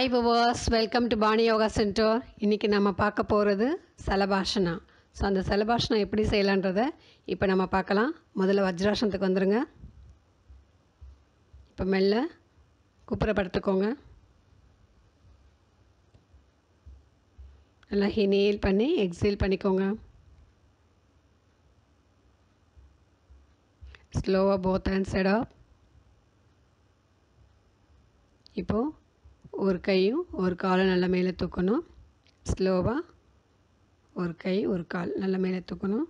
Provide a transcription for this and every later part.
hi viewers welcome to பாணி yoga centre இன்றைக்கி நம்ம பார்க்க போகிறது சலபாஷனா ஸோ அந்த சலபாஷனா எப்படி செய்யலான்றதை இப்போ நம்ம பார்க்கலாம் முதல்ல வஜ்ராசனத்துக்கு வந்துடுங்க இப்போ மெல்ல குப்புற படுத்துக்கோங்க நல்லா ஹினேல் பண்ணி எக்ஸேல் பண்ணிக்கோங்க ஸ்லோவாக போத் ஹேண்ட் சைட் ஆஃப் இப்போது ஒரு கையும் ஒரு காலும் நல்லா மேலே தூக்கணும் ஸ்லோவாக ஒரு கை ஒரு கால் நல்லா மேலே தூக்கணும்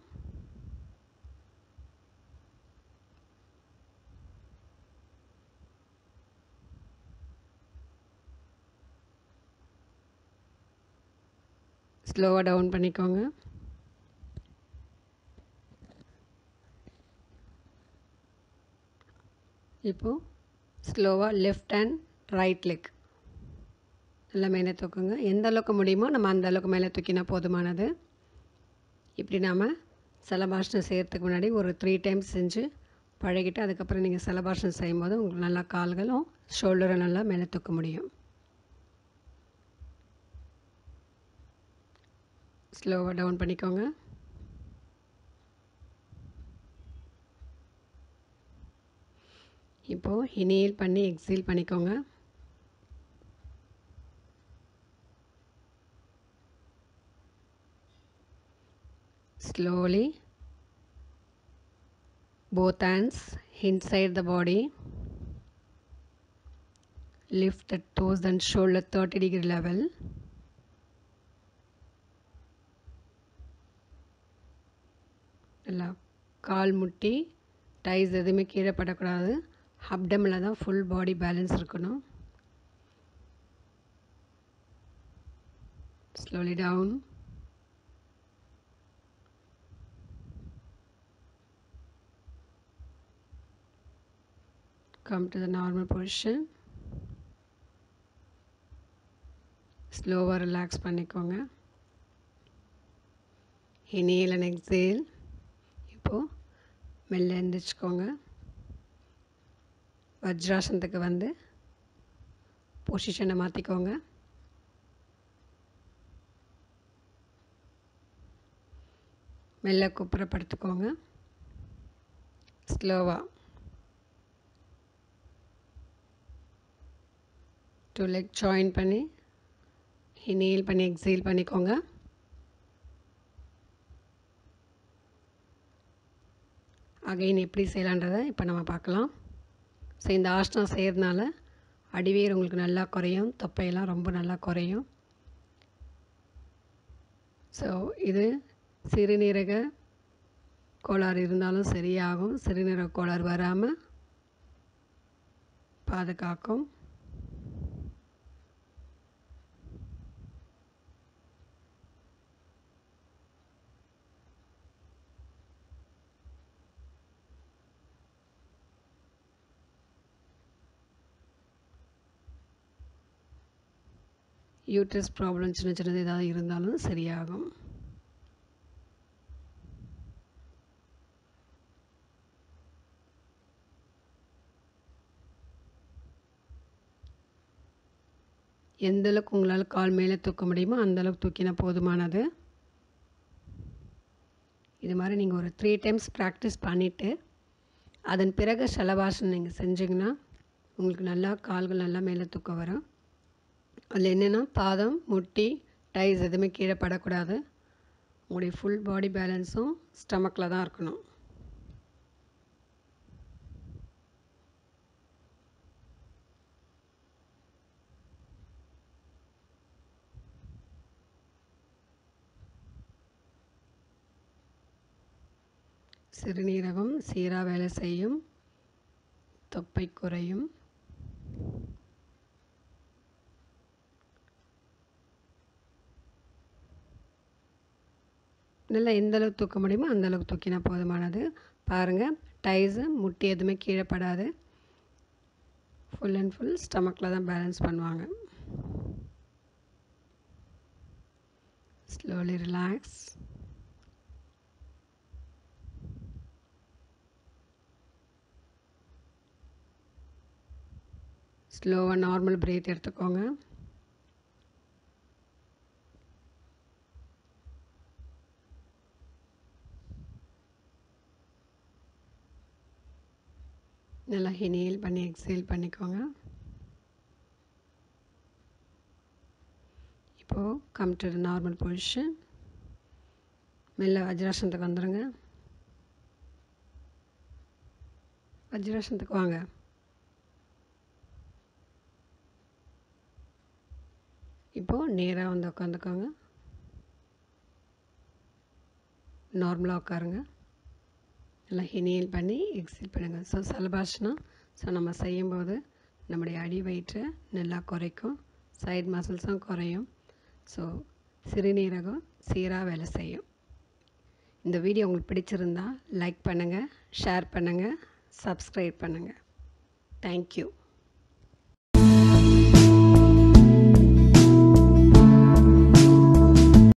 ஸ்லோவாக டவுன் பண்ணிக்கோங்க இப்போது ஸ்லோவாக லெஃப்ட் ஹேண்ட் ரைட் லெக் நல்லா மேலே தூக்குங்க எந்த அளவுக்கு முடியுமோ நம்ம அந்த அளவுக்கு மேலே தூக்கினா போதுமானது இப்படி நாம் சலபாஷனம் செய்கிறதுக்கு முன்னாடி ஒரு த்ரீ டைம்ஸ் செஞ்சு பழகிட்டு அதுக்கப்புறம் நீங்கள் சலபாஷனம் செய்யும்போது உங்களுக்கு நல்லா கால்களும் ஷோல்டரும் நல்லா மேலே தூக்க முடியும் ஸ்லோவாக டவுன் பண்ணிக்கோங்க இப்போது இனியல் பண்ணி எக்ஸீல் பண்ணிக்கோங்க slowly both hands inside the body lift the toes and shoulder 30 degree level நல்லா கால் முட்டி டைஸ் எதுவுமே கீழே படக்கூடாது அப்டமில் தான் ஃபுல் பாடி பேலன்ஸ் இருக்கணும் slowly down come to the normal position ஸ்லோவாக ரிலாக்ஸ் பண்ணிக்கோங்க இனியல் அண்ட் எக்ஸேல் இப்போது மெல்ல எழுந்திரிச்சிக்கோங்க வஜ்ராசனத்துக்கு வந்து பொசிஷனை மாற்றிக்கோங்க மெல்ல குப்புறப்படுத்திக்கோங்க ஸ்லோவாக டூ லெக் ஜாயின் பண்ணி இனேல் பண்ணி எக்ஸேல் பண்ணிக்கோங்க அகைன் எப்படி செய்யலான்றதை இப்போ நம்ம பார்க்கலாம் ஸோ இந்த ஆசனம் செய்கிறதுனால அடிவேர் உங்களுக்கு நல்லா குறையும் தொப்பையெல்லாம் ரொம்ப நல்லா குறையும் ஸோ இது சிறுநீரக கோளாறு இருந்தாலும் சரியாகும் சிறுநீரக கோளாறு வராமல் பாதுகாக்கும் யூட்ரஸ் ப்ராப்ளம் சின்ன சின்னது ஏதாவது இருந்தாலும் சரியாகும் எந்த அளவுக்கு உங்களால் கால் மேலே தூக்க முடியுமோ அந்தளவுக்கு தூக்கினா போதுமானது இது மாதிரி நீங்கள் ஒரு த்ரீ டைம்ஸ் ப்ராக்டிஸ் பண்ணிவிட்டு அதன் பிறகு சலவாசனம் நீங்கள் செஞ்சிங்கன்னா உங்களுக்கு நல்லா கால்கள் நல்லா மேலே தூக்க வரும் அதில் என்னென்னா பாதம் முட்டி டைஸ் எதுவுமே கீழே படக்கூடாது உங்களுடைய ஃபுல் பாடி பேலன்ஸும் ஸ்டமக்கில் தான் இருக்கணும் சிறுநீரகம் சீராக வேலை செய்யும் தொப்பை குறையும் நல்லா எந்த அளவுக்கு தூக்க முடியுமோ அந்த அளவுக்கு தூக்கினா போதுமானது பாருங்கள் டைஸு முட்டி எதுவுமே கீழே படாது ஃபுல் அண்ட் ஃபுல் ஸ்டமக்கில் தான் பேலன்ஸ் பண்ணுவாங்க ஸ்லோலி ரிலாக்ஸ் ஸ்லோவாக நார்மல் பிரீத் எடுத்துக்கோங்க நல்லா இனியல் பண்ணி எக்ஸேல் பண்ணிக்கோங்க இப்போது கம் டு நார்மல் பொசிஷன் மெல்ல வஜ்ராசனத்துக்கு வந்துடுங்க வஜ்ராசனத்துக்கு வாங்க இப்போது நேராக வந்து உட்காந்துக்கோங்க நார்மலாக உட்காருங்க நல்லா இனியல் பண்ணி எக்ஸிட் பண்ணுங்கள் ஸோ சலபாஷனா ஸோ நம்ம செய்யும்போது நம்முடைய அடி வயிற்றை நல்லா குறைக்கும் சைட் மசில்ஸும் குறையும் ஸோ சிறுநீரகம் சீராக வேலை செய்யும் இந்த வீடியோ உங்களுக்கு பிடிச்சிருந்தா லைக் பண்ணுங்கள் ஷேர் பண்ணுங்கள் சப்ஸ்கிரைப் பண்ணுங்கள் தேங்க்யூ